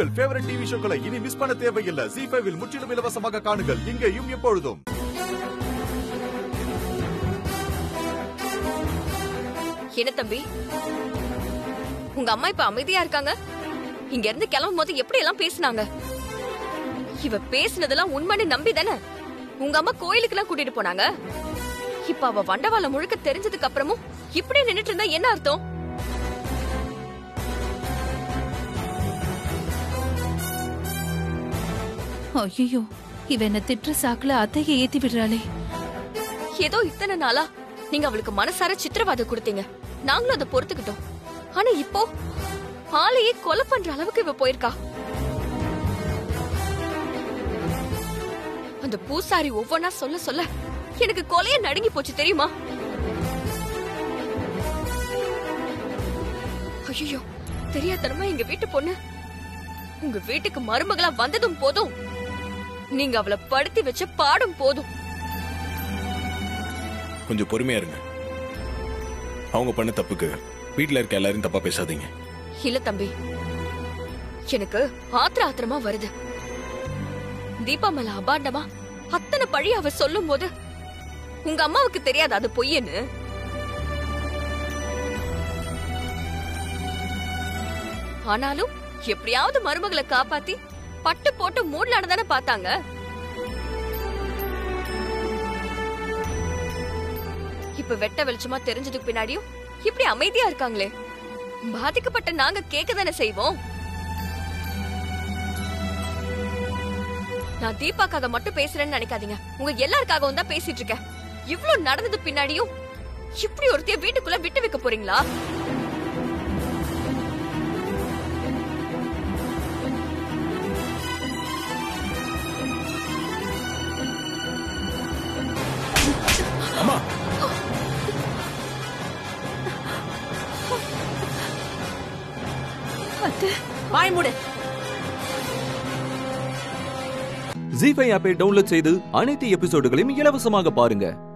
உங்கள் favourite TV ஷோக்களை இனி miss பண்ண தேவையில்லை ஜி ஃபைவில் முற்றிலும் இலவசமாக காணுங்கள் இங்கேயும் எப்பொழுதும் என்ன தம்பி உங்க அம்மா இப்ப அமைதியா இருக்காங்க இங்க இருந்து கிளம்பும் போது எப்படி எல்லாம் பேசுனாங்க இவ பேசுனதெல்லாம் உண்மைன்னு நம்பி தானே உங்க அம்மா கோயிலுக்கு எல்லாம் கூட்டிட்டு போனாங்க இப்ப அவ வண்டவாள முழுக்க தெரிஞ்சதுக்கு அப்புறமும் இப்படி நின்னுட்டு இருந்தா என்ன அர்த்தம் ஐயோ இவ என்ன திட்டுற சாக்குல அத்தைய ஏத்தி விடுறாளே ஏதோ இத்தனை நாளா நீங்க அவளுக்கு மனசார சித்திரவாதம் கொடுத்தீங்க நாங்களும் அதை பொறுத்துக்கிட்டோம் ஆனா இப்போ ஆளையே கொலை பண்ற அளவுக்கு இவ போயிருக்கா அந்த பூசாரி ஒவ்வொன்னா சொல்ல சொல்ல எனக்கு கொலைய நடுங்கி போச்சு தெரியுமா ஐயோ தெரியாதனமா எங்க வீட்டு பொண்ணு உங்க வீட்டுக்கு மருமகளா வந்ததும் போதும் நீங்க அவளை படுத்தி வச்ச பாடும் போதும் கொஞ்சம் பொறுமையா இருங்க அவங்க பண்ண தப்புக்கு வீட்ல இருக்க எல்லாரும் தப்பா பேசாதீங்க இல்ல தம்பி எனக்கு ஆத்திர ஆத்திரமா வருது தீபா மேல அபாண்டமா அத்தனை பழி அவ சொல்லும் போது உங்க அம்மாவுக்கு தெரியாது அது பொய்யன்னு ஆனாலும் எப்படியாவது மருமகளை காப்பாத்தி பட்டு போட்டு மூடலான்னு தானே பார்த்தாங்க இப்ப வெட்ட வெளிச்சமா தெரிஞ்சதுக்கு பின்னாடியும் இப்படி அமைதியா இருக்காங்களே பாதிக்கப்பட்ட நாங்க கேட்க தானே செய்வோம் நான் தீபாக்காக மட்டும் பேசுறேன்னு நினைக்காதீங்க உங்க எல்லாருக்காகவும் தான் பேசிட்டு இருக்கேன் இவ்ளோ நடந்தது பின்னாடியும் இப்படி ஒருத்தைய வீட்டுக்குள்ள விட்டு வைக்க போறீங்களா அம்மா வாய் மூடு ஜி ஃபைவ் ஆப்பை டவுன்லோட் செய்து அனைத்து எபிசோடுகளையும் இலவசமாக பாருங்க